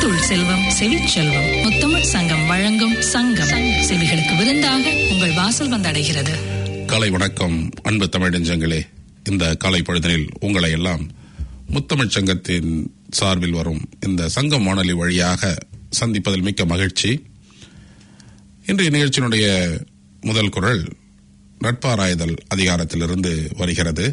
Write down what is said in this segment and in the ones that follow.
முத்துள் செல்வம் செவிச்செல்வம் முத்தமிழ் சங்கம் வழங்கும் சங்கம் செவிகளுக்கு விருந்தாக உங்கள் வாசல் வந்தடைகிறது காலை வணக்கம் அன்பு தமிழ் நெஞ்சங்களே இந்த காலை பொழுதனில் உங்களை எல்லாம் முத்தமிழ் சங்கத்தின் சார்பில் வரும் இந்த சங்கம் வானொலி வழியாக சந்திப்பதில் மிக்க மகிழ்ச்சி இன்றைய நிகழ்ச்சியினுடைய முதல் குரல் நட்பாராய்தல் அதிகாரத்திலிருந்து வருகிறது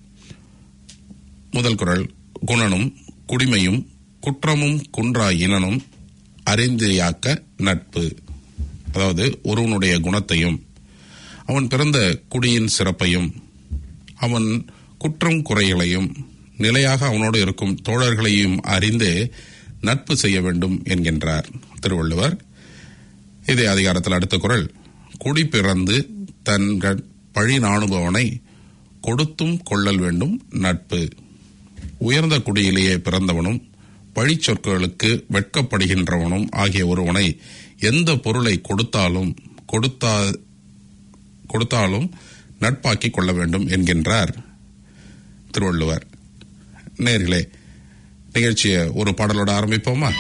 முதல் குரல் குணனும் குடிமையும் குற்றமும் குன்றா இனனும் அறிந்தியாக்க நட்பு அதாவது ஒருவனுடைய குணத்தையும் அவன் பிறந்த குடியின் சிறப்பையும் அவன் குற்றம் குறைகளையும் நிலையாக அவனோடு இருக்கும் தோழர்களையும் அறிந்து நட்பு செய்ய வேண்டும் என்கின்றார் திருவள்ளுவர் இதே அதிகாரத்தில் அடுத்த குரல் குடி பிறந்து தன் க- பழி நாணுபவனை கொடுத்தும் கொள்ளல் வேண்டும் நட்பு உயர்ந்த குடியிலேயே பிறந்தவனும் பழிச் சொற்களுக்கு வெட்கப்படுகின்றவனும் ஆகிய ஒருவனை எந்த பொருளை கொடுத்தாலும் கொடுத்தா கொடுத்தாலும் நட்பாக்கிக் கொள்ள வேண்டும் என்கின்றார் திருவள்ளுவர் நேர்களே நிகழ்ச்சியை ஒரு பாடலோட ஆரம்பிப்போமா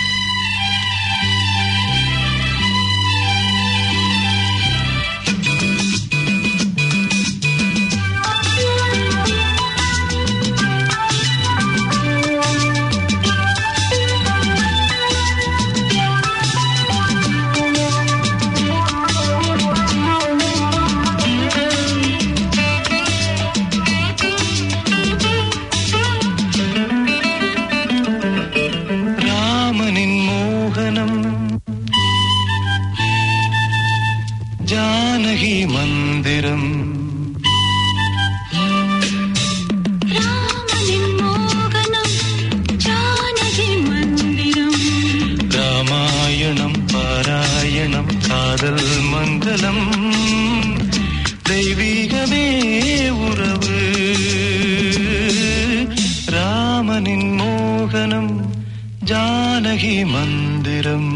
ராமனின் மோகனம் ஜானகி மந்திரம் ராமனின் மோகனம் ஜானகி மந்திரம் ராமாயணம் பாராயணம் காதல் மங்களம் தெய்வீகமே உறவு ராமனின் மோகனம் ஜானகி மந்திரம்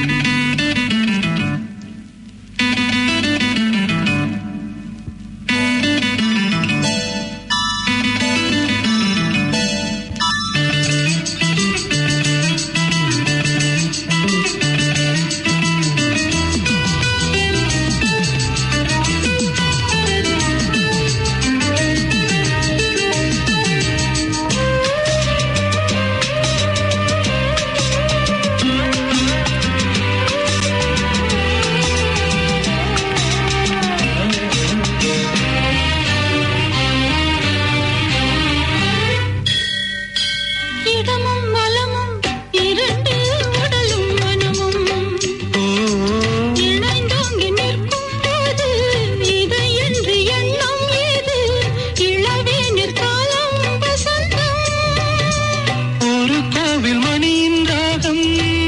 இடமும் வலமும் இரண்டு உடலும் மனமும் இணைந்தோங்கி நிற்கும் போது இதை என்று எண்ணம் ஏது இளவேனிற் காலம் வசந்தம் ஒரு கோவில் மணியின் ராகம்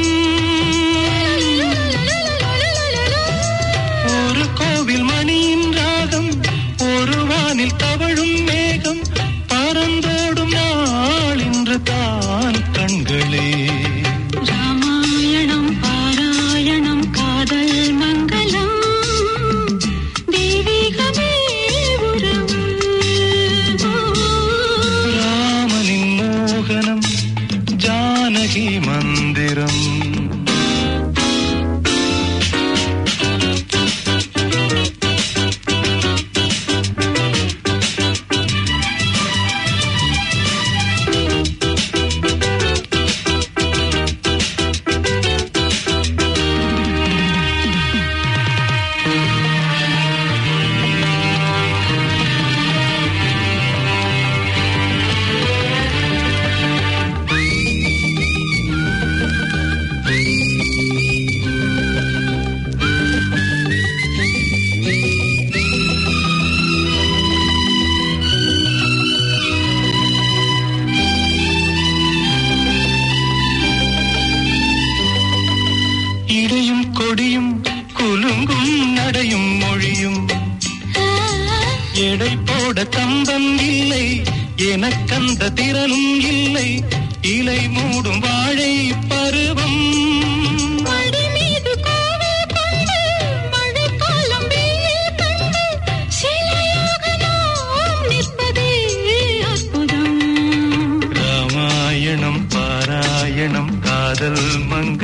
ஒரு கோவில் மணியின் ராகம் ஒரு வானில் தவழும் மேகம் பறந்தோடும் நாள் இன்று தான் கண்களே ராமாயணம் பாராயணம் காதல் மங்களம் தெய்வீகமே உறவு ராமனின் மோகனம் ஜானகி மந்திரம் இடையும் கொடியும் குலுங்கும் நடையும் மொழியும் எடை போட தந்தம் இல்லை எனக்கந்த திறனும் இல்லை இலை மூடும் வாழை பருவம் மடி மீது கோவில் கொண்டு மழைக்காலம் வெயில் கண்டு சிலையாக நாம் நிற்பதே அற்புதம் ராமாயணம் பாராயணம் காதல் மங்களம்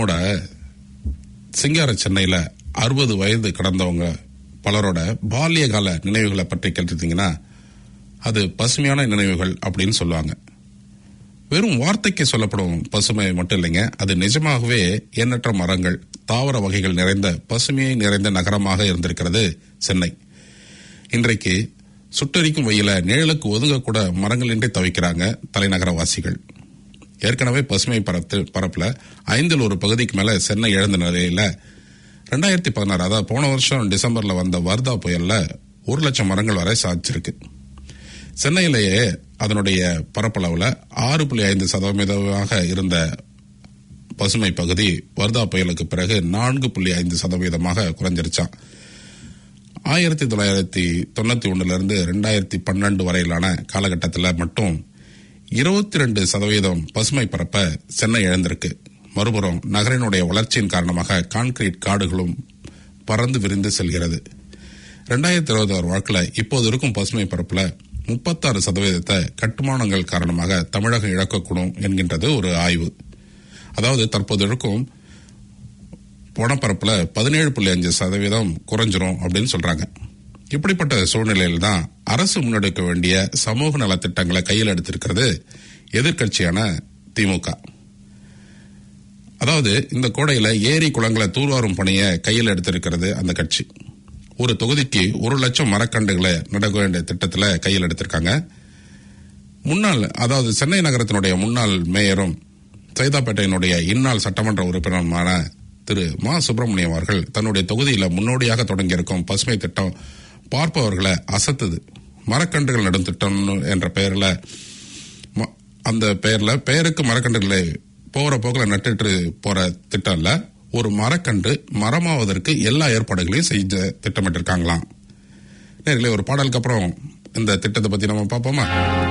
நம்மோட சிங்கார சென்னையில அறுபது வயது கடந்தவங்க பலரோட பால்ய கால நினைவுகளை பற்றி கேட்டிருந்தீங்கன்னா அது பசுமையான நினைவுகள் அப்படின்னு சொல்லுவாங்க வெறும் வார்த்தைக்கு சொல்லப்படும் பசுமை மட்டும் இல்லைங்க அது நிஜமாகவே எண்ணற்ற மரங்கள் தாவர வகைகள் நிறைந்த பசுமையை நிறைந்த நகரமாக இருந்திருக்கிறது சென்னை இன்றைக்கு சுட்டரிக்கும் வெயில நிழலுக்கு ஒதுங்கக்கூட மரங்களின்றி தவிக்கிறாங்க தலைநகர வாசிகள் ஏற்கனவே பசுமை பரத்து பரப்புல ஐந்தில் ஒரு பகுதிக்கு மேல சென்னை இழந்த நிலையில ரெண்டாயிரத்தி பதினாறு அதாவது போன வருஷம் டிசம்பர்ல வந்த வர்தா புயல்ல ஒரு லட்சம் மரங்கள் வரை சாதிச்சிருக்கு சென்னையிலேயே அதனுடைய பரப்பளவுல ஆறு புள்ளி ஐந்து சதவீதமாக இருந்த பசுமை பகுதி வர்தா புயலுக்கு பிறகு நான்கு புள்ளி ஐந்து சதவீதமாக குறைஞ்சிருச்சான் ஆயிரத்தி தொள்ளாயிரத்தி தொண்ணூத்தி ஒண்ணுல இருந்து ரெண்டாயிரத்தி பன்னெண்டு வரையிலான காலகட்டத்தில் மட்டும் இருபத்தி ரெண்டு சதவீதம் பசுமை பரப்ப சென்னை இழந்திருக்கு மறுபுறம் நகரினுடைய வளர்ச்சியின் காரணமாக கான்கிரீட் காடுகளும் பறந்து விரிந்து செல்கிறது ரெண்டாயிரத்தி இருபது ஆறு வாக்கில் இப்போது இருக்கும் பசுமை பரப்புல முப்பத்தாறு சதவீதத்தை கட்டுமானங்கள் காரணமாக தமிழகம் இழக்கக்கூடும் என்கின்றது ஒரு ஆய்வு அதாவது தற்போது இருக்கும் வனப்பரப்புல பதினேழு புள்ளி அஞ்சு சதவீதம் குறைஞ்சிரும் அப்படின்னு சொல்றாங்க இப்படிப்பட்ட சூழ்நிலையில் தான் அரசு முன்னெடுக்க வேண்டிய சமூக நலத்திட்டங்களை கையில் எடுத்திருக்கிறது எதிர்க்கட்சியான திமுக அதாவது இந்த கோடையில ஏரி குளங்களை தூர்வாரும் பணியை கையில் எடுத்திருக்கிறது அந்த கட்சி ஒரு தொகுதிக்கு ஒரு லட்சம் மரக்கண்டுகளை நடக்க வேண்டிய திட்டத்தில் கையில் எடுத்திருக்காங்க முன்னாள் அதாவது சென்னை நகரத்தினுடைய முன்னாள் மேயரும் சைதாப்பேட்டையினுடைய இந்நாள் சட்டமன்ற உறுப்பினருமான திரு மா சுப்பிரமணியம் அவர்கள் தன்னுடைய தொகுதியில முன்னோடியாக தொடங்கியிருக்கும் பசுமை திட்டம் பார்ப்பவர்களை அசத்துது மரக்கன்றுகள் நடும் திட்டம் என்ற பெயர்ல ம- அந்த பெயர்ல பெயருக்கு மரக்கன்றுகளை போற போக்கில் நட்டுட்டு போற திட்டம் இல்ல ஒரு மரக்கன்று மரமாவதற்கு எல்லா ஏற்பாடுகளையும் செய்ய திட்டமிட்டிருக்காங்களாம் நேர்களே ஒரு பாடலுக்கு அப்புறம் இந்த திட்டத்தை பத்தி நம்ம பார்ப்போமா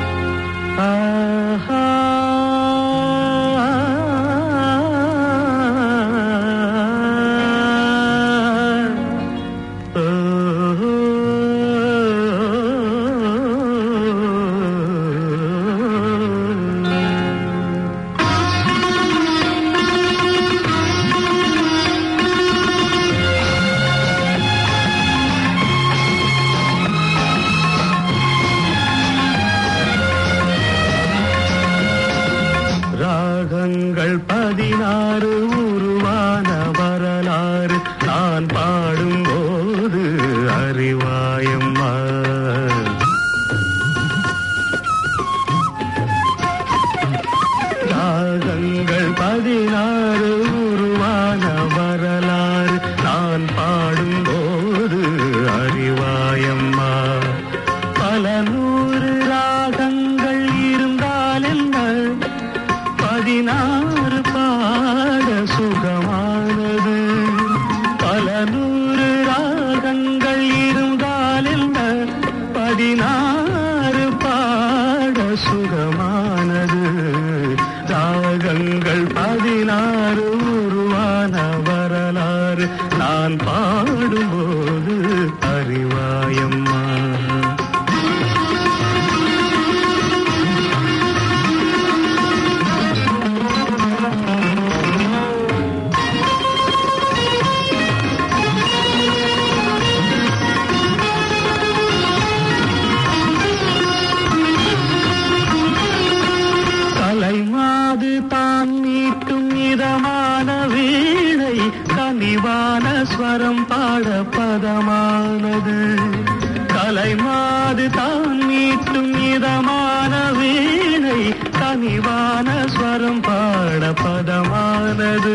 ராகங்கள் பதினாறு உருவான வரலாறு நான் பாடும்போது அறிவாயம்மா ராகங்கள் பதினாறு உருவான வரலாறு நான் பாடும்போது அறிவாயம்மா பல நூறு ராகங்கள் இருந்தால் என்ன பதினாறு பாட சுகமானது பல நூறு ராகங்கள் இருந்தால் என்ன பதினாறு பாட சுகமானது ராகங்கள் பதினாறு உருவான வரலாறு நான் பாடும்போது அறிவாயம்மா தலைமாது தான் மீட்டும் இதமான வீணை கனிவான ஸ்வரம் பாட பதமானது தலைமாது தான் மீட்டும் இதமான வீணை கனிவான ஸ்வரம் பாட பதமானது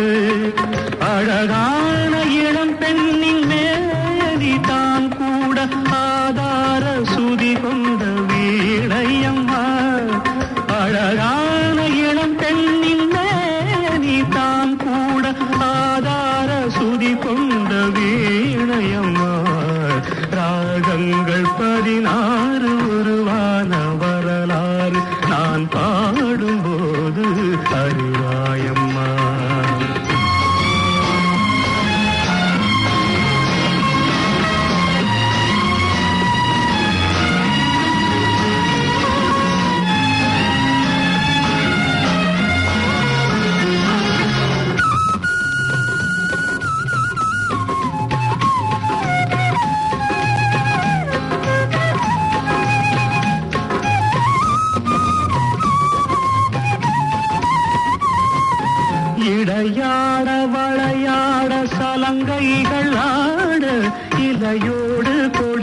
அழகான இளம் பெண்ணின் மேலி தான் கூட ஆதார சுதி கொண்ட வீணையம்மா அழகான இளம் பெண்ணின் மேனி தான் கூட ஆதார சுதி கொண்ட வீணையம்மா ராகங்கள் பதினாறு உருவான வரலாறு நான் பாடும்போது அறிவாயம்மா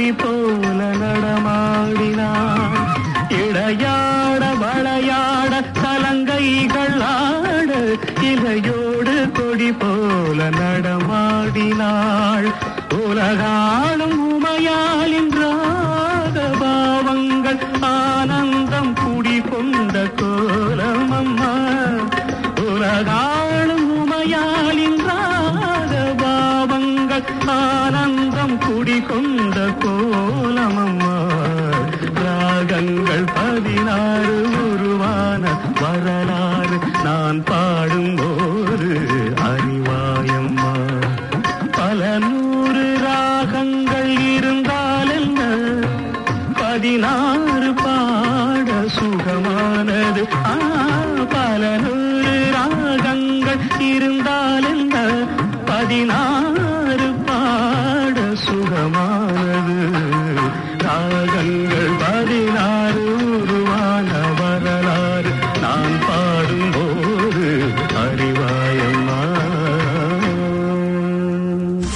கொடி போல நடமாடினாள் இடையாட வளையாட சலங்கைகள் ஆட இலையோடு கொடி போல நடமாடினாள் உலகாளும் உமையாளின் ராகபாவங்கள் ஆனந்தம் குடிகொண்ட கோலமம்மா உலகாளும் உமையாளின் ராகபாவங்கள் ஆனந்தம் குடிகொண்ட கோலமம்மா ராகங்கள் பதினாறு உருவான வரலாறு நான் பாடும்போது அறிவாயம்மா பல நூறு ராகங்கள் இருந்தால் என்ன பதினாறு பாட சுகமானது ஆ, பல நூறு ராகங்கள் இருந்தால் என்ன பதினாறு பாட சுகமானது ராகங்கள் பதினாறு உருவான வரலாறு நான் பாடும்போது அறிவாயம்மா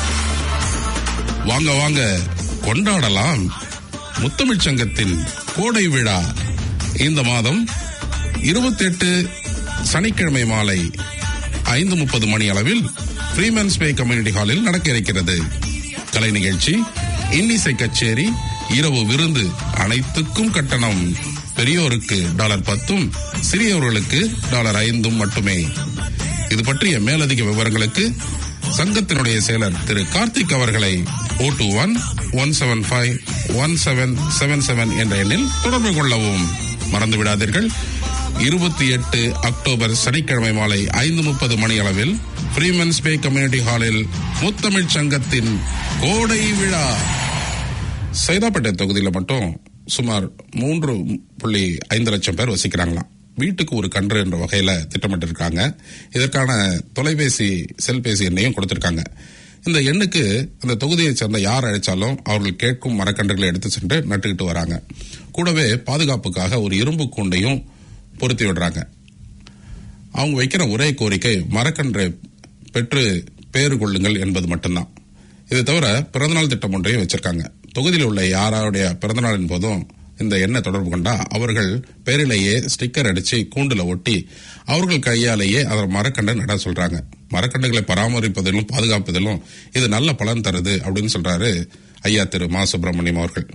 வாங்க வாங்க கொண்டாடலாம் முத்தமிழ்ச் சங்கத்தின் கோடை விழா இந்த மாதம் இருபத்தெட்டு சனிக்கிழமை மாலை ஐந்து முப்பது மணி அளவில் ஃப்ரீமன்ஸ் பே கம்யூனிட்டி ஹாலில் நடக்க இருக்கிறது கலை நிகழ்ச்சி இன்னிசை கச்சேரி இரவு விருந்து அனைத்துக்கும் கட்டணம் பெரியோருக்கு டாலர் பத்தும் சிறியவர்களுக்கு டாலர் ஐந்தும் மட்டுமே இது பற்றிய மேலதிக விவரங்களுக்கு சங்கத்தினுடைய செயலர் திரு கார்த்திக் அவர்களை o two one one seven five one seven seven seven என்ற எண்ணில் தொடர்பு கொள்ளவும் மறந்து விடாதீர்கள் இருபத்தி எட்டு அக்டோபர் சனிக்கிழமை மாலை ஐந்து முப்பது மணி அளவில் ஃப்ரீமன்ஸ் பே கம்யூனிட்டி ஹாலில் முத்தமிழ் சங்கத்தின் கோடை விழா சைதாப்பேட்டை தொகுதியில் மட்டும் சுமார் மூன்று புள்ளி ஐந்து லட்சம் பேர் வசிக்கிறாங்களாம் வீட்டுக்கு ஒரு கன்று என்ற வகையில திட்டமிட்டிருக்காங்க இதற்கான தொலைபேசி செல்பேசி எண்ணையும் கொடுத்திருக்காங்க இந்த எண்ணுக்கு அந்த தொகுதியைச் சேர்ந்த யார் அழைச்சாலும் அவர்கள் கேட்கும் மரக்கன்றுகளை எடுத்து சென்று நட்டுக்கிட்டு வராங்க கூடவே பாதுகாப்புக்காக ஒரு இரும்பு கூண்டையும் பொருத்தி விடுறாங்க அவங்க வைக்கிற ஒரே கோரிக்கை மரக்கன்றை பெற்று பேறு கொள்ளுங்கள் என்பது மட்டும்தான் இது தவிர பிறந்தநாள் திட்டம் ஒன்றையும் வச்சிருக்காங்க தொகுதியில் உள்ள யாருடைய பிறந்தநாளின் போதும் இந்த எண்ணை தொடர்பு கொண்டா அவர்கள் பேரிலேயே ஸ்டிக்கர் அடிச்சு கூண்டுல ஒட்டி அவர்கள் கையாலேயே அதை மரக்கண்டை நட சொல்றாங்க மரக்கன்றுகளை பராமரிப்பதிலும் பாதுகாப்பதிலும் இது நல்ல பலன் தருது அப்படின்னு சொல்றாரு ஐயா திரு மா சுப்பிரமணியம் அவர்கள்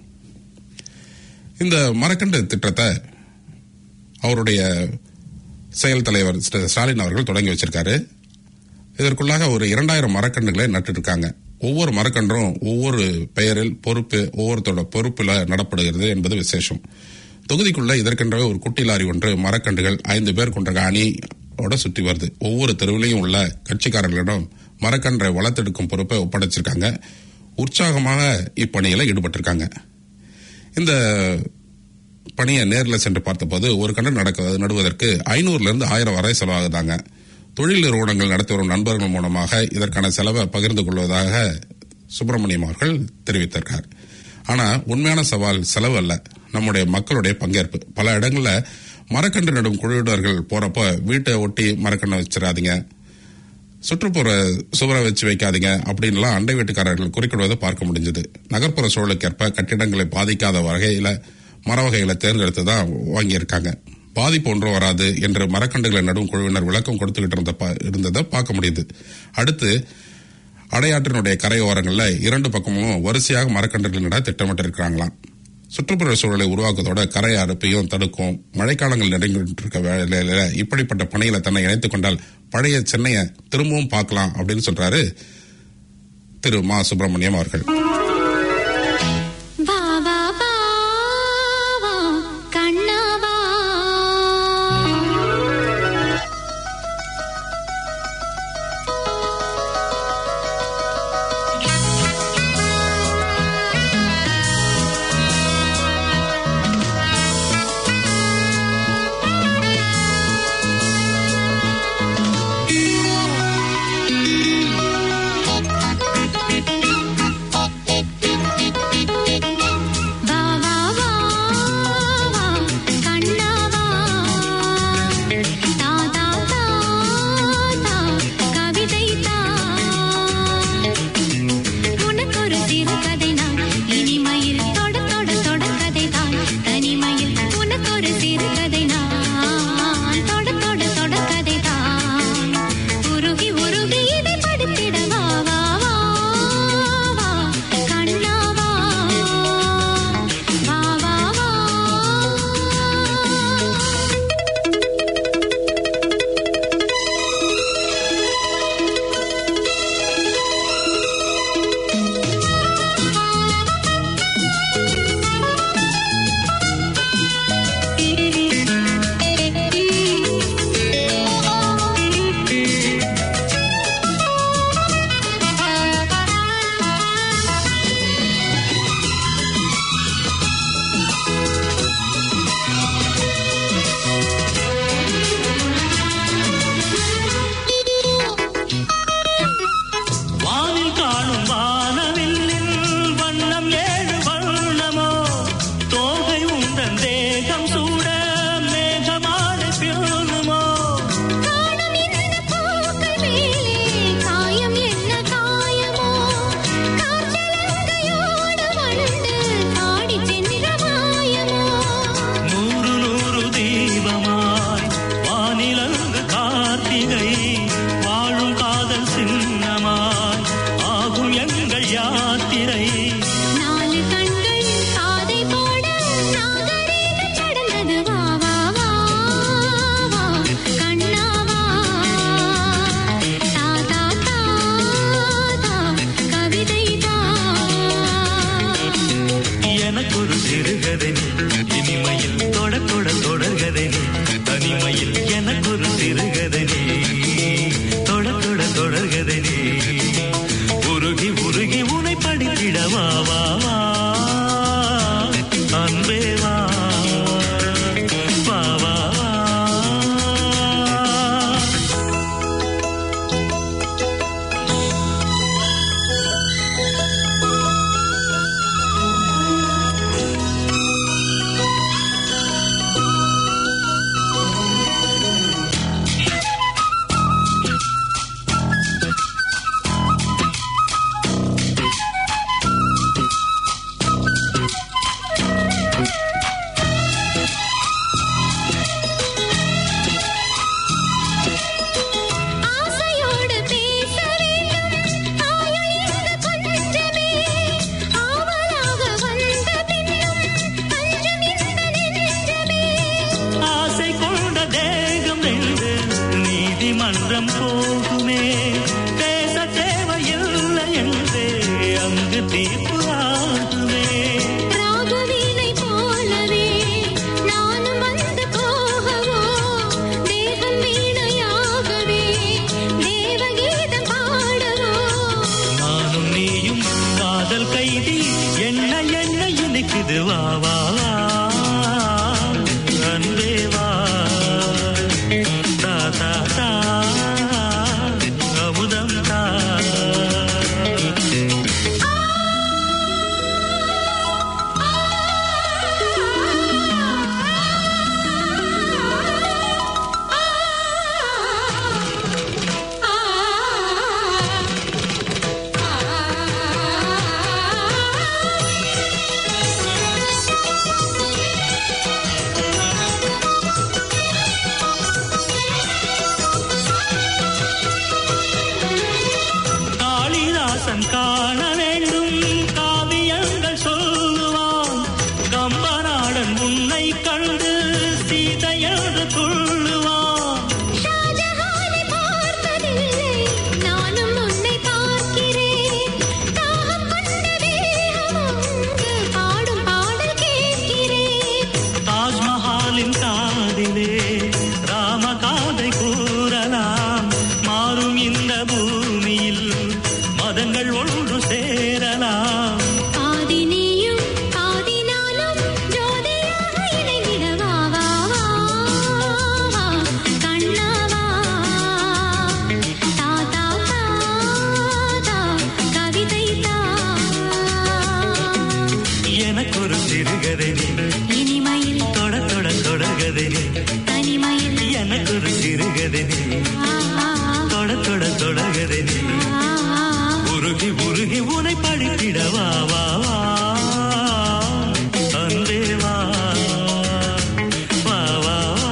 இந்த மரக்கன்று திட்டத்தை அவருடைய செயல் தலைவர் ஸ்ட- ஸ்டாலின் அவர்கள் தொடங்கி வச்சிருக்காரு இதற்குள்ளாக ஒரு இரண்டாயிரம் மரக்கன்றுகளை நட்டு இருக்காங்க ஒவ்வொரு மரக்கன்றும் ஒவ்வொரு பெயரில் பொறுப்பு ஒவ்வொருத்தரோட பொறுப்புல நடப்படுகிறது என்பது விசேஷம் தொகுதிக்குள்ள இதற்கென்றவே ஒரு குட்டி லாரி ஒன்று மரக்கன்றுகள் ஐந்து பேர் கொண்ட அணியோட சுற்றி வருது ஒவ்வொரு தெருவிலையும் உள்ள கட்சிக்காரர்களிடம் மரக்கன்றை வளர்த்தெடுக்கும் பொறுப்பை ஒப்படைச்சிருக்காங்க உற்சாகமாக இப்பணியில ஈடுபட்டிருக்காங்க இந்த பணியை நேரில் சென்று பார்த்தபோது ஒரு கன்று நடக்க நடுவதற்கு ஐநூறுல இருந்து ஆயிரம் வரை செலவாகுதாங்க தொழில் நிறுவனங்கள் நடத்தி வரும் நண்பர்கள் மூலமாக இதற்கான செலவை பகிர்ந்து கொள்வதாக சுப்பிரமணியம் அவர்கள் தெரிவித்திருக்கார் ஆனா உண்மையான சவால் செலவு அல்ல நம்முடைய மக்களுடைய பங்கேற்பு பல இடங்கள்ல மரக்கன்று நடும் குழுவினர்கள் போறப்ப வீட்டை ஒட்டி மரக்கன்று வச்சிடாதீங்க சுற்றுப்புற சுவரை வச்சு வைக்காதீங்க அப்படின்லாம் அண்டை வீட்டுக்காரர்கள் குறிக்கிடுவதை பார்க்க முடிஞ்சது நகர்ப்புற சூழலுக்கேற்ப கட்டிடங்களை பாதிக்காத வகையில மர வகைகளை தேர்ந்தெடுத்து தான் வாங்கியிருக்காங்க பாதிப்பு ஒன்றும் வராது என்று மரக்கன்றுகளை நடும் குழுவினர் விளக்கம் கொடுத்துக்கிட்டு இருந்த பா- இருந்ததை பார்க்க முடியுது அடுத்து அடையாற்றினுடைய கரையோரங்களில் இரண்டு பக்கமும் வரிசையாக மரக்கன்றுகள் நட திட்டமிட்டிருக்கிறாங்களாம் சுற்றுப்புற சூழலை உருவாக்குவதோட கரை அறுப்பையும் தடுக்கும் மழைக்காலங்கள் நெருங்கிட்டு இருக்க வேளையில இப்படிப்பட்ட பணிகளை தன்னை இணைத்துக் கொண்டால் பழைய சென்னையை திரும்பவும் பார்க்கலாம் அப்படின்னு சொல்றாரு திரு மா சுப்பிரமணியம் அவர்கள் வா வா வா வா கண்ணா வா எனக்கொரு சிறுகதை நீ இனிமையில் தொட தொட தொடர்கதை நீ தனிமையில் எனக்கொரு சிறுகதை நீ தொட தொட தொடர்கதை நீ உருகி உருகி உனை படித்திட வா வா வா அன்பே வா வா வா வா ஆசையோடு பேச வேண்டும் ஆயுள் இந்த கொஞ்சமே ஆவலாக வந்த பின்னும் அஞ்சும் இந்த நெஞ்சமே ஆசை கொண்ட தேகம் என்று நீதிமன்றம் போகுமே பேச தேவையில்லை என்றே அங்கு தீர்ப்பு ஆகுமே ராகவீணை போலவே நானும் வந்து போகவோ தேவன் வீணையாகவே தேவகீதம் பாடவோ நானும் நீயும் காதல் கைதி என்ன என்ன இனிக்குது வா வா வா அன்பே வா தா தா தா அமுதம் தா காளிதாசன் காண வேண்டும் காவியங்கள் சொல்லுவான் கம்பநாடன் உன்னை கண்டு சீதையது துள்ளுவான் ஷாஜஹானை பார்த்ததில்லை நானும் உன்னை பார்க்கிறேன் தாகம் கொண்ட வேகம் அங்கு பாடும் பாடல் கேட்கிறேன் தாஜ்மஹாலின் காதிலே ராமகாதை கூறலாம் மாறும் இந்த பூமியில் மதங்கள் ஒன்று சேரலாம் பாதி நீயும் பாதி நானும் ஜோதியாக இணைந்திட வா வா வா கண்ணாவா தா தா தா தா கவிதை தா எனக்கொரு சிறுகதை நீ இனிமையில் தொட தொட தொடர்கதை நீ தனிமையில் எனக்கொரு சிறுகதை நீ ஆ ஆ தொட தொட தொடர்கதை நீ ஆ ஆ உருகி உருகி உனை படித்திட வா வா வா அன்பே வா வா வா வா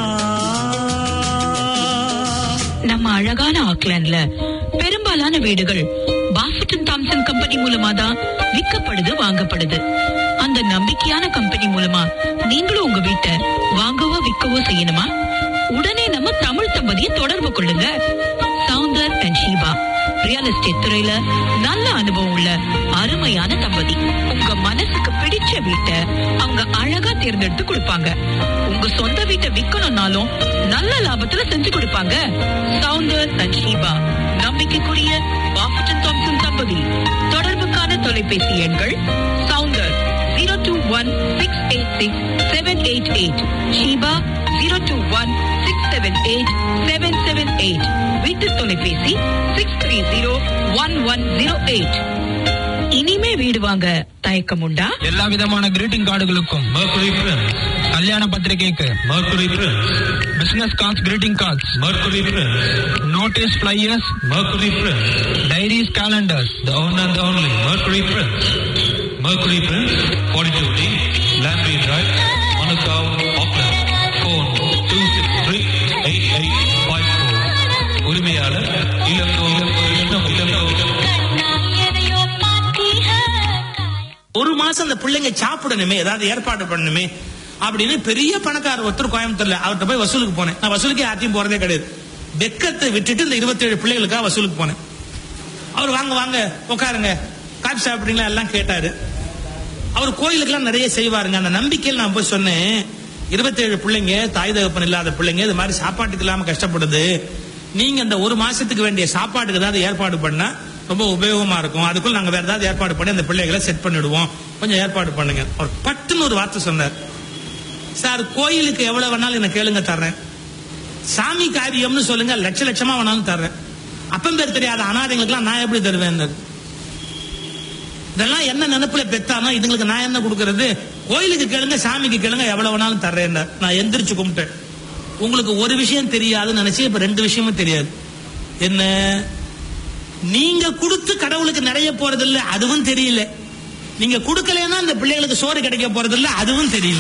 நம்ம அழகான ஆக்லாண்ட்ல பெரும்பாலான வீடுகள் பாஃபட்டன் தாம்சன் கம்பெனி மூலமா தான் விற்கப்படுது வாங்கப்படுது அந்த நம்பிக்கையான கம்பெனி மூலமா நீங்களும் உங்க வீட்டை வாங்கவோ விற்கவோ செய்யணுமா உடனே நம்ம தமிழ் தம்பதியை தொடர்பு கொள்ளுங்க Soundar and Sheeba real estate துறையில நல்ல அனுபவம் உள்ள அருமையான தம்பதி உங்க மனசுக்கு பிடிச்ச வீட்டை அவங்க அழகா தேர்ந்தெடுத்து கொடுப்பாங்க உங்க சொந்த வீட்டை விக்கணும்னாலும் நல்ல லாபத்துல செஞ்சு கொடுப்பாங்க சவுந்தர் அண்ட் ஷீபா நம்பிக்கைக்குரிய பாஃபட்டன் தாம்சன் தம்பதி தொடர்புக்கான தொலைபேசி எண்கள் Soundar zero two one six eight six seven eight eight Sheeba zero two one six seven eight seven seven eight வீட்டு தொலைபேசி six three zero one one zero eight இனிமே வீடு வாங்க தயக்கம் உண்டா எல்லா விதமான கிரீட்டிங் கார்டுகளுக்கும் Mercury Prince, கல்யாண பத்திரிகைக்கு Mercury Prince, business cards greeting cards Mercury Prince, notice flyers Mercury Prince, diaries calendars the one and only Mercury Prince. Mercury Prince, 42D, Lambie Drive, Manukau, Auckland. Phone 263-8854. உரிமையாளர் இளங்கோ இளங்கோ இளங்கோ எதையோ பார்த்தீர்கள் ஒரு மாசம் அந்த பிள்ளைங்க சாப்பிடணுமே ஏதாவது ஏற்பாடு பண்ணணுமே அப்படின்னு பெரிய பணக்காரர் ஒருத்தர் கோயம்புத்தூர்ல அவர்கிட்ட போய் வசூலுக்கு போனேன் நான் வசூலுக்கு யார்ட்டையும் போறதே கிடையாது வெக்கத்தை விட்டுட்டு இந்த 27 பிள்ளைகளுக்காக வசூலுக்கு போனேன் அவர் வாங்க வாங்க உட்காருங்க காபி சாப்பிடுறீங்களா எல்லாம் கேட்டாரு அவர் கோயிலுக்கெல்லாம் நிறைய செய்வாருங்க அந்த நம்பிக்கையில் நான் போய் சொன்னேன் இருபத்தேழு பிள்ளைங்க தாய் தகப்பன் இல்லாத பிள்ளைங்க இது மாதிரி சாப்பாட்டுக்கு இல்லாம கஷ்டப்படுது நீங்க அந்த ஒரு மாசத்துக்கு வேண்டிய சாப்பாட்டுக்கு ஏதாவது ஏற்பாடு பண்ணா ரொம்ப உபயோகமா இருக்கும் அதுக்குள்ள நாங்க வேற ஏதாவது ஏற்பாடு பண்ணி அந்த பிள்ளைகளை செட் பண்ணிடுவோம் கொஞ்சம் ஏற்பாடு பண்ணுங்க அவர் பட்டுன்னு ஒரு வார்த்தை சொன்னார் சார் கோயிலுக்கு எவ்வளவு வேணாலும் என்ன கேளுங்க தர்றேன் சாமி காரியம்னு சொல்லுங்க லட்ச லட்சமா வேணாலும் தர்றேன் அப்பம் பேர் தெரியாத அனாதைங்களுக்குலாம் நான் எப்படி தருவேன் இதெல்லாம் என்ன நினைப்புல பெத்தானோ இதுங்களுக்கு நான் என்ன கொடுக்கறது கோயிலுக்கு கேளுங்க சாமிக்கு கேளுங்க எவ்வளவு வேணாலும் தர்றேன் நான் எந்திரிச்சு கும்பிட்டேன் உங்களுக்கு ஒரு விஷயம் தெரியாதுன்னு நினைச்சு இப்ப ரெண்டு விஷயமும் தெரியாது என்ன நீங்க கொடுத்து கடவுளுக்கு நிறைய போறது இல்ல அதுவும் தெரியல நீங்க கொடுக்கலன்னா அந்த பிள்ளைகளுக்கு சோறு கிடைக்க போறது இல்ல அதுவும் தெரியல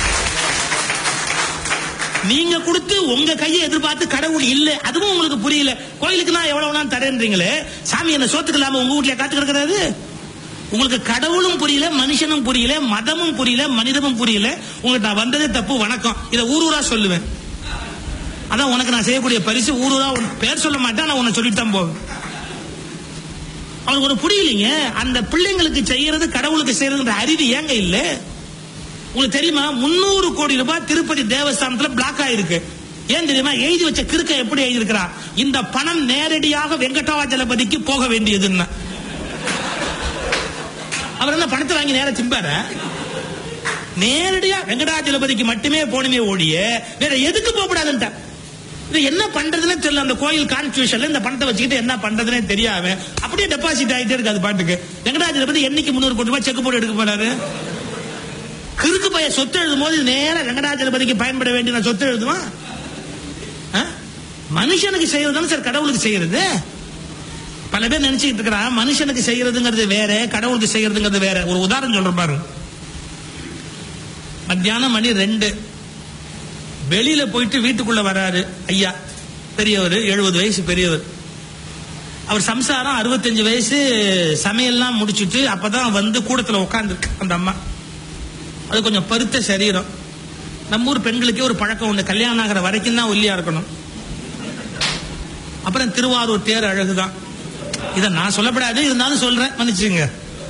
நீங்க கொடுத்து உங்க கையை எதிர்பார்த்து கடவுள் இல்ல அதுவும் உங்களுக்கு புரியல கோயிலுக்கு நான் எவ்வளவு வேணாலும் தரேன்றீங்களே சாமி என்ன சோத்துக்கு இல்லாம உங்க வீட்லயே காத்து கிடக்கிறாரு உங்களுக்கு கடவுளும் புரியல மனுஷனும் புரியல மதமும் புரியல மனிதமும் புரியல உங்களுக்கு நான் வந்ததே தப்பு வணக்கம் இதை ஊர் ஊரா சொல்லுவேன் அதான் உனக்கு நான் செய்யக்கூடிய பரிசு ஊர் ஊரா உன் பேர் சொல்ல மாட்டேன் நான் உன்னை சொல்லிட்டு தான் போவேன் அவனுக்கு ஒரு புரியலைங்க அந்த பிள்ளைங்களுக்கு செய்யறது கடவுளுக்கு செய்யறதுன்ற அறிவு ஏங்க இல்ல உங்களுக்கு தெரியுமா முன்னூறு கோடி ரூபாய் திருப்பதி தேவஸ்தானத்துல பிளாக் ஆயிருக்கு ஏன் தெரியுமா எழுதி வச்ச கிறுக்க எப்படி எழுதியிருக்கிறா இந்த பணம் நேரடியாக வெங்கடாச்சலபதிக்கு போக வேண்டியதுன்னு அவர் என்ன பணத்தை வாங்கி நேரம் திம்பார நேரடியா வெங்கடாச்சலபதிக்கு மட்டுமே போனமே ஓடிய வேற எதுக்கு போகக்கூடாதுன்ட்ட இது என்ன பண்றதுன்னு தெரியல அந்த கோயில் கான்ஸ்டியூஷன்ல இந்த பணத்தை வச்சுக்கிட்டு என்ன பண்றதுன்னே தெரியாம அப்படியே டெபாசிட் ஆயிட்டே இருக்கு அது பாட்டுக்கு வெங்கடாச்சலபதி என்னைக்கு முன்னூறு கோடி ரூபாய் செக் போட்டு எடுக்க போறாரு கிறுக்கு பைய சொத்து எழுதும் போது நேர வெங்கடாச்சலபதிக்கு பயன்பட வேண்டிய நான் சொத்து எழுதுவான் ஆ? மனுஷனுக்கு செய்யறதுன்னு சார் கடவுளுக்கு செய்யறது பல பேர் நினைச்சுக்கிட்டு இருக்கிறான் மனுஷனுக்கு செய்யறதுங்கிறது வேற கடவுளுக்கு செய்யறதுங்கிறது வேற ஒரு உதாரணம் சொல்றேன் பாருங்க மத்தியானம் மணி ரெண்டு வெளியில போயிட்டு வீட்டுக்குள்ள வராரு ஐயா பெரியவர் எழுபது வயசு பெரியவர் அவர் சம்சாரம் அறுபத்தஞ்சு வயசு சமையல்லாம் முடிச்சிட்டு அப்பதான் வந்து கூடத்துல உட்காந்துருக்கு அந்த அம்மா அது கொஞ்சம் பருத்த சரீரம் நம்ம ஊர் பெண்களுக்கே ஒரு பழக்கம் உண்டு கல்யாணம் ஆகிற வரைக்கும் தான் ஒல்லியா இருக்கணும் அப்புறம் திருவாரூர் தேர் அழகுதான் இத நான் சொல்லப்படாது இருந்தாலும் சொல்றேன் மன்னிச்சுங்க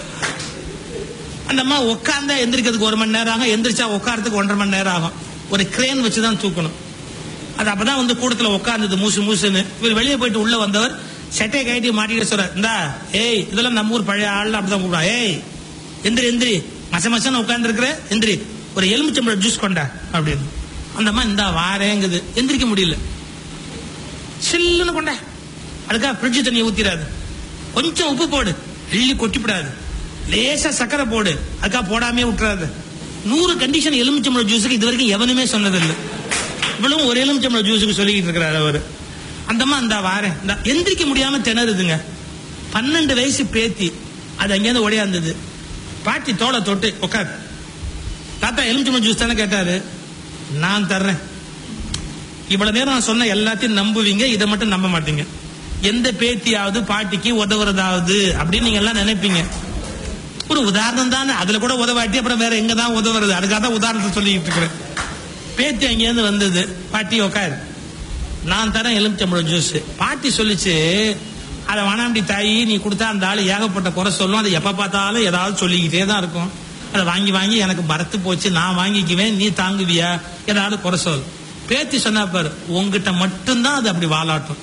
அந்த அம்மா உட்கார்ந்தா எந்திரிக்கிறதுக்கு ஒரு மணி நேரம் ஆகும் எந்திரிச்சா உட்காரத்துக்கு ஒன்றரை மணி நேரம் ஆகும் ஒரு கிரேன் வச்சு தான் தூக்கணும் அது அப்பதான் வந்து கூடத்துல உட்கார்ந்தது மூசு மூசுன்னு இவர் வெளியே போயிட்டு உள்ள வந்தவர் சட்டையை கட்டி மாட்டிட்டு சொல்ற இந்தா ஏய் இதெல்லாம் நம்ம ஊர் பழைய ஆள் அப்படிதான் கூப்பிடா ஏய் எந்திரி எந்திரி மச மசன்னு உட்கார்ந்து இருக்கிற எந்திரி ஒரு எலுமிச்சம்பழம் ஜூஸ் கொண்டா அப்படின்னு அந்த அம்மா இந்தா வாரேங்குது எந்திரிக்க முடியல சில்லுன்னு கொண்டா அதுக்காக ஃப்ரிட்ஜ் தண்ணியை ஊத்திராது கொஞ்சம் உப்பு போடு அள்ளி கொட்டிவிடாது லேசா சக்கரை போடு அதுக்காக போடாமே விட்டுறாது நூறு கண்டிஷன் எலுமிச்சம்பழம் ஜூஸுக்கு இது வரைக்கும் எவனுமே சொன்னதில்லை இவ்வளவு ஒரு எலுமிச்சம்பழம் ஜூஸுக்கு சொல்லிக்கிட்டு இருக்கிறாரு அவரு அந்தம்மா இந்த வாரேன் இந்த எந்திரிக்க முடியாம திணறுதுங்க பன்னெண்டு வயசு பேத்தி அது அங்கேருந்து ஒடையாந்தது பாட்டி தோலை தொட்டு உட்கார் தாத்தா எலுமிச்சம்பழம் ஜூஸ் தானே கேட்டாரு நான் தர்றேன் இவ்வளவு நேரம் நான் சொன்ன எல்லாத்தையும் நம்புவீங்க இதை மட்டும் நம்ப மாட்டீங்க எந்த பேத்தியாவது பாட்டிக்கு உதவுறதாவது அப்படின்னு நீங்க எல்லாம் நினைப்பீங்க ஒரு உதாரணம் தானே அதுல கூட உதவாட்டி அப்புறம் வேற எங்க தான் உதவுறது அதுக்காக தான் உதாரணத்தை சொல்லிட்டு இருக்கிறேன் பேத்தி அங்கேருந்து வந்தது பாட்டி உக்காரு நான் தரேன் எலுமிச்சம்பழம் ஜூஸ் பாட்டி சொல்லிச்சு அதை வனாண்டி தாயி நீ கொடுத்தா அந்த ஆளு ஏகப்பட்ட குறை சொல்லும் அதை எப்ப பார்த்தாலும் ஏதாவது சொல்லிக்கிட்டே தான் இருக்கும் அதை வாங்கி வாங்கி எனக்கு மறத்து போச்சு நான் வாங்கிக்குவேன் நீ தாங்குவியா ஏதாவது குறை சொல் பேத்தி சொன்னா பாரு உங்ககிட்ட மட்டும்தான் அது அப்படி வாலாட்டும்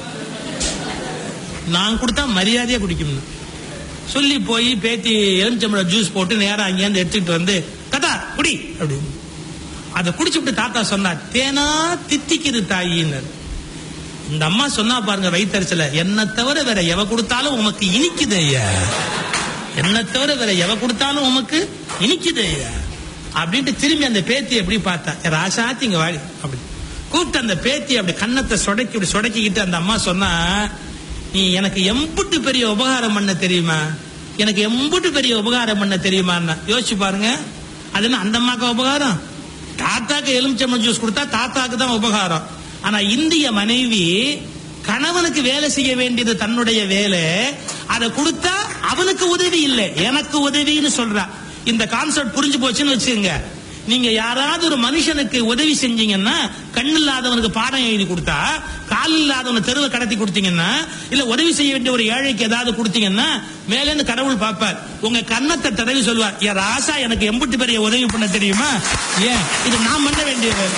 நான் கொடுத்தா மரியாதையா குடிக்கணும் சொல்லி போய் பேத்தி எலுமிச்சம்பழம் ஜூஸ் போட்டு நேரா அங்கேருந்து எடுத்துக்கிட்டு வந்து தாத்தா குடி அப்படின்னு அதை குடிச்சுட்டு தாத்தா சொன்னார் தேனா தித்திக்குது தாயின்னு இந்த அம்மா சொன்னா பாருங்க வயிற்றுல என்ன தவிர வேற எவ கொடுத்தாலும் உமக்கு இனிக்குது ஐயா என்ன தவிர வேற எவ கொடுத்தாலும் உமக்கு இனிக்குது ஐயா அப்படின்ட்டு திரும்பி அந்த பேத்தி எப்படி பார்த்தா ராசாத்தி இங்க வாடி அப்படி கூப்பிட்டு அந்த பேத்தி அப்படி கன்னத்தை சொடக்கி இப்படி சொடக்கிக்கிட்டு அந்த அம்மா சொன்னா நீ எனக்கு எம்புட்டு பெரிய உபகாரம் பண்ண தெரியுமா எனக்கு எம்புட்டு பெரிய உபகாரம் பண்ண தெரியுமா யோசிச்சு பாருங்க அது என்ன அந்த அம்மாக்கு உபகாரம் தாத்தாக்கு எலுமிச்சம்பழம் ஜூஸ் கொடுத்தா தாத்தாக்கு தான் உபகாரம் ஆனா இந்திய மனைவி கணவனுக்கு வேலை செய்ய வேண்டியது தன்னுடைய வேலை அதை கொடுத்தா அவனுக்கு உதவி இல்லை எனக்கு உதவின்னு சொல்றா இந்த கான்செப்ட் புரிஞ்சு போச்சுன்னு வச்சுக்கோங்க நீங்க யாராவது ஒரு மனுஷனுக்கு உதவி செஞ்சீங்கன்னா கண் இல்லாதவனுக்கு பாடம் எழுதி கொடுத்தா கால் இல்லாதவனை தெருவை கடத்தி கொடுத்தீங்கன்னா இல்ல உதவி செய்ய வேண்டிய ஒரு ஏழைக்கு ஏதாவது கொடுத்தீங்கன்னா மேல இருந்து கடவுள் பார்ப்பார் உங்க கன்னத்தை தடவி சொல்வார் என் ராசா எனக்கு எம்புட்டு பெரிய உதவி பண்ண தெரியுமா ஏன் இது நான் பண்ண வேண்டிய வேலை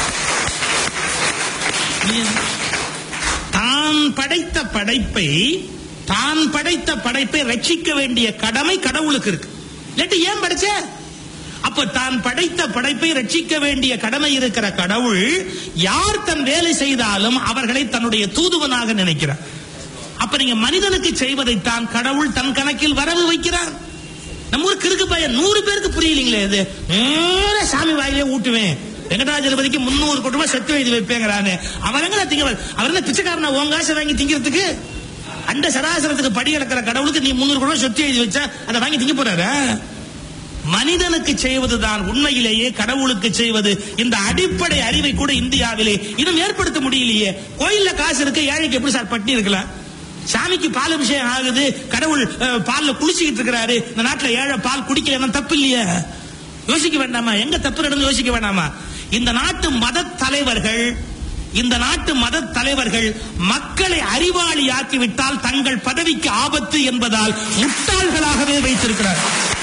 நீ- தான் படைத்த படைப்பை தான் படைத்த படைப்பை ரட்சிக்க வேண்டிய கடமை கடவுளுக்கு இருக்கு இல்லாட்டி ஏன் படைச்ச அப்ப தான் படைத்த படைப்பை ரட்சிக்க வேண்டிய கடமை இருக்கிற கடவுள் யார் தன் வேலை செய்தாலும் அவர்களை தன்னுடைய தூதுவனாக நினைக்கிறார் அப்ப நீங்க மனிதனுக்கு செய்வதைத்தான் கடவுள் தன் கணக்கில் வரவு வைக்கிறார் நம்ம ஊர் கிறுக்கு பையன் நூறு பேருக்கு புரியலீங்களே இது நேரா சாமி வாயிலே ஊட்டுவேன் வெங்கடாஜலபதிக்கு முன்னூறு கோடி ரூபாய் செத்து எழுதி வைப்பேங்கிறானு அவன் எங்க திங்க அவர் என்ன பிச்சைக்காரனா உன் காசை வாங்கி திங்கிறதுக்கு அண்ட சராசரத்துக்கு படி இழக்கிற கடவுளுக்கு நீ முன்னூறு கோடி ரூபாய் சொத்து எழுதி வச்சா அதை வாங்கி திங்க போறாரா மனிதனுக்கு செய்வதுதான் உண்மையிலேயே கடவுளுக்கு செய்வது இந்த அடிப்படை அறிவை கூட இந்தியாவிலே இன்னும் ஏற்படுத்த முடியலையே கோயில்ல காசு இருக்கு ஏழைக்கு எப்படி சார் பட்டி இருக்கலாம் சாமிக்கு பால் அபிஷேகம் ஆகுது கடவுள் அஹ், பால்ல குளிச்சுக்கிட்டு இருக்கிறாரு இந்த நாட்டுல ஏழை பால் குடிக்கல தப்பு இல்லையா யோசிக்க வேண்டாமா எங்க தப்பு நடந்து யோசிக்க வேண்டாமா இந்த நாட்டு மத தலைவர்கள் இந்த நாட்டு மத தலைவர்கள் மக்களை அறிவாளியாக்கி விட்டால் தங்கள் பதவிக்கு ஆபத்து என்பதால் முட்டாள்களாகவே வைத்திருக்கிறார்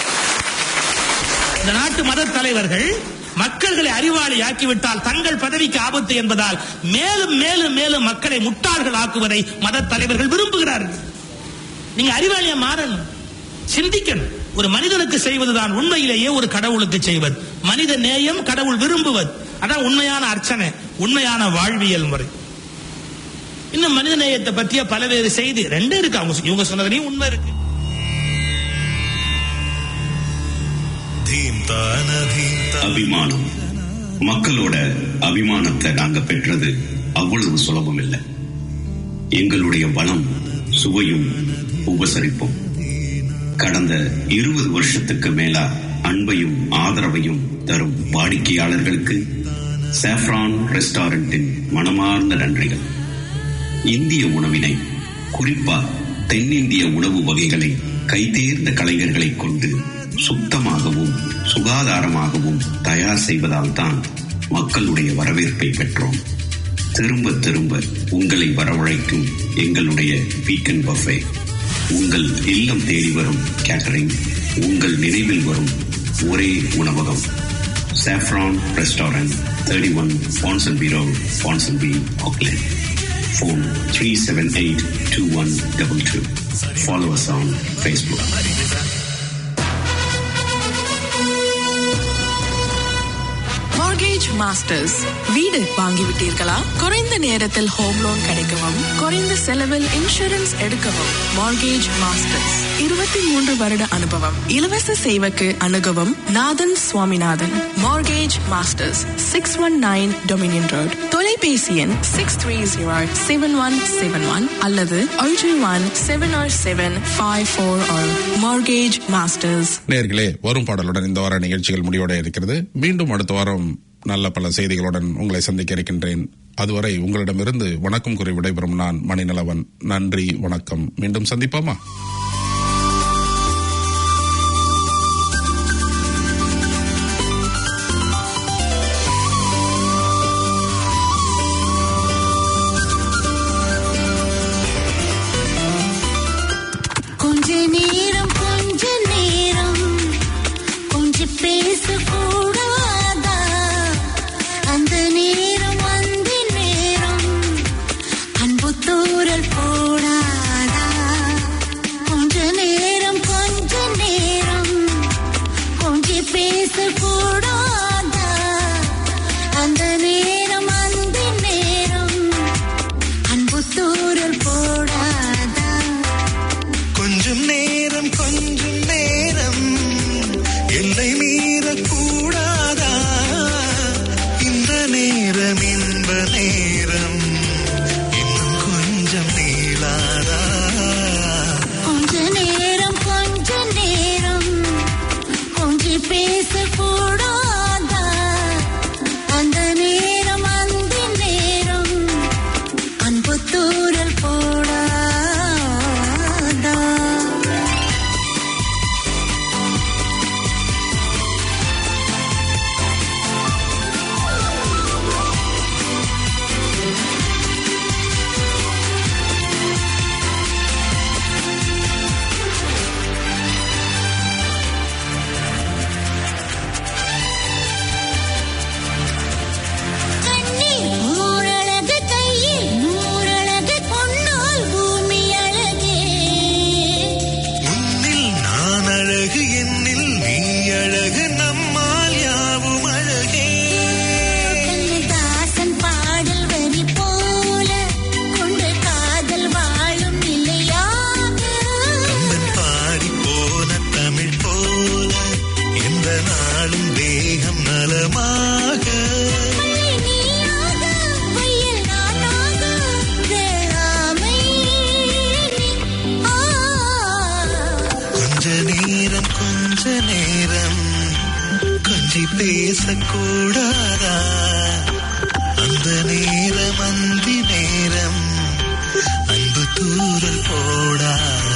இந்த நாட்டு மத தலைவர்கள் மக்கள்களை அறிவாளி ஆக்கிவிட்டால் தங்கள் பதவிக்கு ஆபத்து என்பதால் மேலும் மேலும் மேலும் மக்களை முட்டாள்கள் ஆக்குவதை மத தலைவர்கள் விரும்புகிறார்கள் நீங்க அறிவாளியா மாறணும் சிந்திக்கணும் ஒரு மனிதனுக்கு செய்வதுதான் உண்மையிலேயே ஒரு கடவுளுக்கு செய்வது மனித நேயம் கடவுள் விரும்புவது அதான் உண்மையான அர்ச்சனை உண்மையான வாழ்வியல் முறை இன்னும் மனித நேயத்தை பற்றிய பல்வேறு செய்தி ரெண்டு இருக்கு அவங்க இவங்க சொன்னதுலயும் உண்மை இருக்கு அபிமானம் மக்களோட அபிமானத்தை நாங்க பெற்றது அவ்வளவு சுலபம் இல்லை எங்களுடைய வளம் சுவையும் உபசரிப்பும் கடந்த இருபது வருஷத்துக்கு மேலா அன்பையும் ஆதரவையும் தரும் வாடிக்கையாளர்களுக்கு சாஃப்ரான் ரெஸ்டாரண்டின் மனமார்ந்த நன்றிகள் இந்திய உணவினை குறிப்பா தென்னிந்திய உணவு வகைகளை கைதேர்ந்த கலைஞர்களை கொண்டு சுத்தமாகவும் சுகாதாரமாகவும் தயார் செய்வதால் தான் மக்களுடைய வரவேற்பை பெற்றோம் திரும்ப திரும்ப உங்களை வரவழைக்கும் எங்களுடைய வீக்கெண்ட் பஃபே உங்கள் இல்லம் தேடி வரும் கேட்டரிங் உங்கள் நினைவில் வரும் ஒரே உணவகம் Saffron Restaurant thirty one Ponsonby Road Ponsonby Auckland phone 378-2122. Follow us on Facebook. Mortgage Masters வீடு வாங்கிவிட்டீர்களா குறைந்த நேரத்தில் ஹோம் லோன் கிடைக்கவும் குறைந்த செலவில் இன்சூரன்ஸ் எடுக்கவும் மார்கேஜ் மாஸ்டர்ஸ் இருபத்தி மூன்று வருட அனுபவம் இலவச சேவைக்கு அணுகவும் Nathan Swaminathan Mortgage Masters six one nine Dominion Road தொலைபேசி எண் six three zero seven one seven one அல்லது ஒன்று one seven or seven five four Mortgage Masters நேர்களே வரும் பாடலுடன் இந்த வார நிகழ்ச்சிகள் முடிவடைய இருக்கிறது மீண்டும் அடுத்த வாரம் நல்ல பல செய்திகளுடன் உங்களை சந்திக்க இருக்கின்றேன் அதுவரை உங்களிடமிருந்து வணக்கம் கூறி விடைபெறும் நான் மணிநலவன் நன்றி வணக்கம் மீண்டும் சந்திப்போமா கொஞ்ச நேரம் கொஞ்ச நேரம் கொஞ்சம் பேசக்கூடாதா அந்த நேரம் அந்த நேரம் அன்பு தூரல் போடாதா கொஞ்ச நேரம் கொஞ்ச நேரம் கொஞ்சம் பேசக்கூடாதா அந்த நேரம் அந்த நேரம் அன்பு தூரல் போடாதா கொஞ்சம் நேரம் கொஞ்சம் நேரம் எல்லை மீறக்கூடாதா இந்த நேரம் இன்ப நேரம் இன்னும் கொஞ்சம் நீளாதா கொஞ்ச நேரம் கொஞ்ச நேரம் கொஞ்சம் பேசக்கூடாதா அந்த நேரம் அந்த நேரம் அன்பு தூரல் போடாதா நாளும் தேகம் நலமாக கொஞ்ச நேரம் கொஞ்ச நேரம் கொஞ்சி பேசக்கூடாதா அந்த நேரம் அந்தி நேரம் அன்பு தூரல் போடாதா